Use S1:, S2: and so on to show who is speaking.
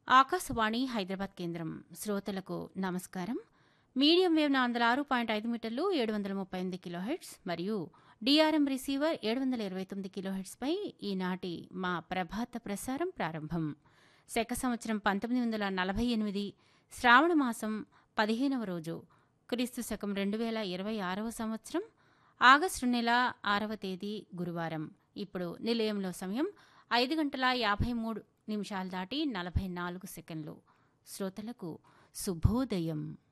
S1: ఆకాశవాణి హైదరాబాద్ కేంద్రం శ్రోతలకు నమస్కారం మీడియం వేవ్ నాలుగు వందల ఆరు పాయింట్ ఐదు మీటర్లు ఏడు వందల ముప్పై ఎనిమిది కిలోహెట్స్ మరియు డిఆర్ఎం రిసీవర్ ఏడు వందల ఇరవై తొమ్మిది కిలోహెట్స్పై ఈనాటి మా ప్రభాత ప్రసారం ప్రారంభం శక సంవత్సరం పంతొమ్మిది వందల నలభై ఎనిమిది శ్రావణ మాసం పదిహేనవ రోజు క్రీస్తు శకం రెండు వేల ఇరవై ఆరవ సంవత్సరం ఆగస్టు నెల ఆరవ తేదీ గురువారం ఇప్పుడు నిలయంలో సమయం ఐదు గంటల యాభై మూడు నిమిషాలు దాటి నలభై నాలుగు సెకండ్లు శ్రోతలకు శుభోదయం